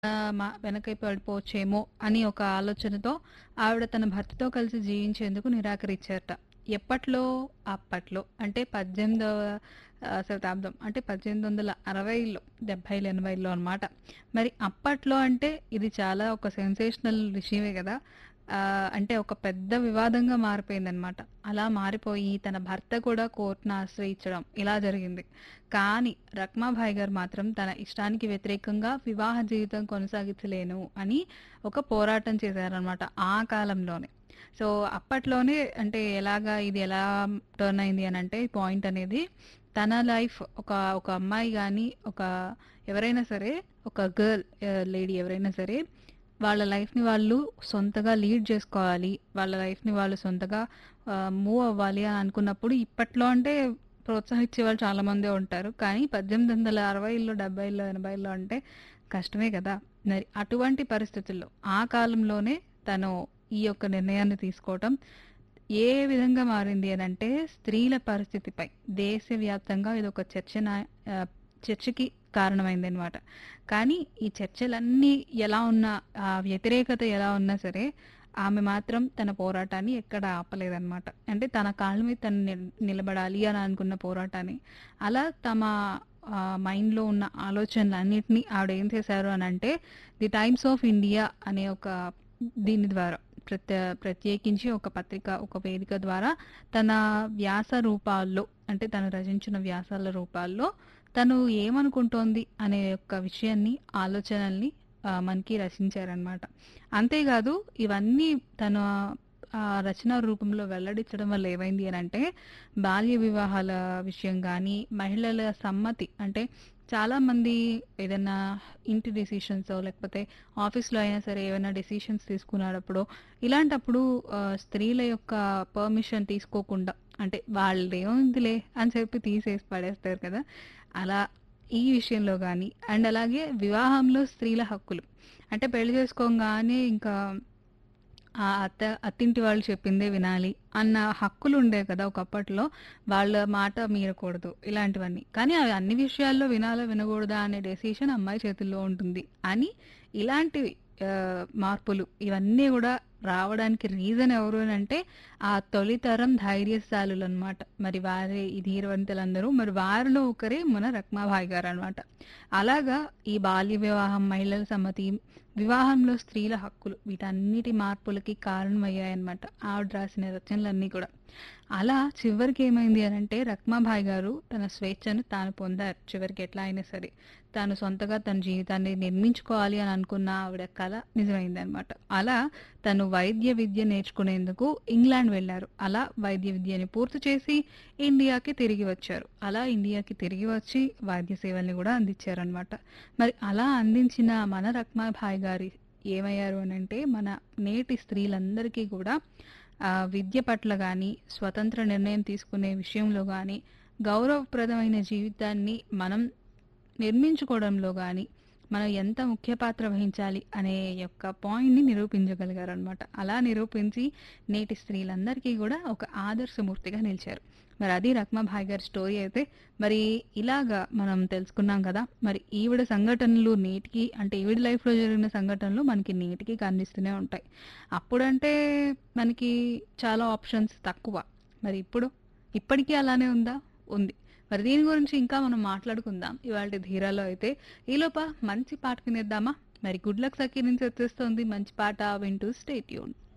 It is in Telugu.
ఆహ్, మ వెనకైపు వెళ్ళిపోవచ్చేమో అని ఒక ఆలోచనతో ఆవిడ తన భర్తతో కలిసి జీవించేందుకు నిరాకరించారట. ఎప్పట్లో? అప్పట్లో. అంటే 18వ ఆహ్, శతాబ్దం. అంటే 1860లో, 70లు, 80లో అనమాట. మరి అప్పట్లో అంటే ఇది చాలా ఒక సెన్సేషనల్ విషయమే గదా! ఆహ్, అంటే ఒక పెద్ద వివాదంగా మారిపోయిందనమాట. అలా మారిపోయి తన భర్త కూడా కోర్ట్‌ని ఆశ్రయించడం ఇలా జరిగింది. కానీ రఖ్మాబాయి గారు మాత్రం తన ఇష్టానికి వ్యతిరేకంగా వివాహ జీవితం కొనసాగించలేను అని ఒక పోరాటం చేశారనమాట ఆ కాలంలోనే. సో, అప్పట్లోనే అంటే ఎలాగా ఇది ఎలా టర్న్ అయింది అనంటే పాయింట్ అనేది తన లైఫ్ ఒక ఒక అమ్మాయి గాని, ఒక ఎవరైనా సరే ఒక గర్ల్ ఆహ్, లేడీ ఎవరైనా సరే వాళ్ళ లైఫ్‌ని వాళ్ళు సొంతగా లీడ్ జేసుకోవాలి. వాళ్ళ లైఫ్‌ని వాళ్ళు సొంతగా ఆహ్, మూవ్ అవ్వాలి అని అనుకున్నప్పుడు ఇప్పట్లో అంటే ప్రోత్సహించే వాళ్ళు చాలా మందే ఉంటారు. కానీ 1860లో, 70లో, 80లో అంటే కష్టమే గదా! మరి అటువంటి పరిస్థితుల్లో ఆ కాలంలోనే తను ఈ యొక్క నిర్ణయాన్ని తీసుకోవటం ఏ విధంగా మారింది అనంటే స్త్రీల పరిస్థితిపై దేశవ్యాప్తంగా ఇదొక చర్చన ఆహ్, చర్చకి కారణమైందనమాట. కానీ ఈ చర్చలన్నీ ఎలా ఉన్నా ఆ వ్యతిరేకత ఎలా ఉన్నా సరే ఆమె మాత్రం తన పోరాటాన్ని ఎక్కడ ఆపలేదనమాట. అంటే తన కాళ్ళ మీద తను నిల్ నిలబడాలి అని అనుకున్న పోరాటాన్ని. అలా తమ ఆహ్, మైండ్‌లో ఉన్న ఆలోచనలన్నిటిని ఆవిడ ఏం చేశారు అనంటే 'ది టైమ్స్ ఆఫ్ ఇండియా' అనే ఒక దీని ద్వారా ప్రత్య ప్రత్యేకించి ఒక పత్రిక, ఒక వేదిక ద్వారా తన వ్యాస రూపాల్లో అంటే తను రచించిన వ్యాసాల రూపాల్లో తను ఏమనుకుంటోంది అనే యొక్క విషయాన్ని, ఆలోచనల్ని ఆహ్, మనకి రచించారనమాట. అంతేగాదు ఇవన్నీ తన ఆహ్, రచన రూపంలో వెల్లడించడం వల్ల ఏమైంది అనంటే బాల్య వివాహాల విషయం గానీ, మహిళల సమ్మతి అంటే చాలామంది ఏదన్నా ఇంటి డెసిషన్సో లేకపోతే ఆఫీస్‌లో అయినా సరే ఏవైనా డెసిషన్స్ తీసుకునేటప్పుడో ఇలాంటప్పుడు ఆహ్, స్త్రీల యొక్క పర్మిషన్ తీసుకోకుండా అంటే వాళ్ళదేముందిలే అని చెప్పి తీసేసి పడేస్తారు కదా! అలా ఈ విషయంలో గానీ అండ్ అలాగే వివాహంలో స్త్రీల హక్కులు. అంటే పెళ్లి చేసుకోంగానే ఇంకా ఆ అత్త అత్తింటి వాళ్ళు చెప్పిందే వినాలి అన్న హక్కులుండేవి కదా! ఒకప్పట్లో. వాళ్ళ మాట మీరకూడదు ఇలాంటివన్నీ. కానీ అవి అన్ని విషయాల్లో వినాలా, వినకూడదా అనే డెసిషన్ అమ్మాయి చేతుల్లో ఉంటుంది అని ఇలాంటివి ఆహ్, మార్పులు ఇవన్నీ గూడా రావడానికి రీజన్ ఎవరు అనంటే ఆ తొలితరం ధైర్యశాలులనమాట. మరి వారే ఈ ధీరవంతులందరూ మరి వారిలో ఒకరే మన రఖ్మాబాయి గారనమాట. అలాగా ఈ బాల్య వివాహం, మహిళల సమ్మతి, వివాహంలో స్త్రీల హక్కులు వీటన్నిటి మార్పులకి కారణమయ్యాయన్నమాట. ఆవిడ రాసిన రచనలన్నీ కూడా. అలా చివరికి ఏమైంది అనంటే రఖ్మాబాయి గారు తన స్వేచ్ఛను తాను పొందారు. చివరికి ఎట్లా అయినా సరే. తాను సొంతగా తన జీవితాన్ని నిర్మించుకోవాలి అని అనుకున్న ఆవిడ కల నిజమైందనమాట. అలా తను వైద్య విద్య నేర్చుకునేందుకు ఇంగ్లాండ్ వెళ్లారు. అలా వైద్య విద్యని పూర్తి చేసి ఇండియాకి తిరిగి వచ్చారు. అలా ఇండియాకి తిరిగి వచ్చి వైద్య సేవల్ని గూడా అందించారనమాట. మరి అలా అందించిన మన రఖ్మాబాయి గారు ఏమయ్యారు అనంటే మన నేటి స్త్రీలందరికీ కూడా ఆహ్, విద్య పట్ల గానీ, స్వతంత్ర నిర్ణయం తీసుకునే విషయంలో గానీ, గౌరవప్రదమైన జీవితాన్ని మనం నిర్మించుకోవడంలో గానీ, మనం ఎంత ముఖ్య పాత్ర వహించాలి అనే యొక్క పాయింట్‌ని నిరూపించగలిగారనమాట. అలా నిరూపించి నేటి స్త్రీలందరికీ గూడా ఒక ఆదర్శమూర్తిగా నిలిచారు. మరి అది రఖ్మాబాయి గారి స్టోరీ అయితే మరి ఇలాగా మనం తెలుసుకున్నాం కదా! మరి ఈవిడ సంఘటనలు నేటికి అంటే ఈవిడ లైఫ్‌లో జరిగిన సంఘటనలు మనకి నేటికి కనిపిస్తూనే ఉంటాయి. అప్పుడంటే మనకి చాలా ఆప్షన్స్ తక్కువ. మరి ఇప్పుడు? ఇప్పటికి అలానే ఉందా? ఉంది. మరి దీని గురించి ఇంకా మనం మాట్లాడుకుందాం ఇవాల్టి ధీరాలో అయితే. ఈలోప మంచి పాట వినేద్దామా? మరి 'గుడ్ లక్ సఖీ' నుంచి వచ్చేస్తోంది మంచి పాట వింటూ స్టే ట్యూన్డ్.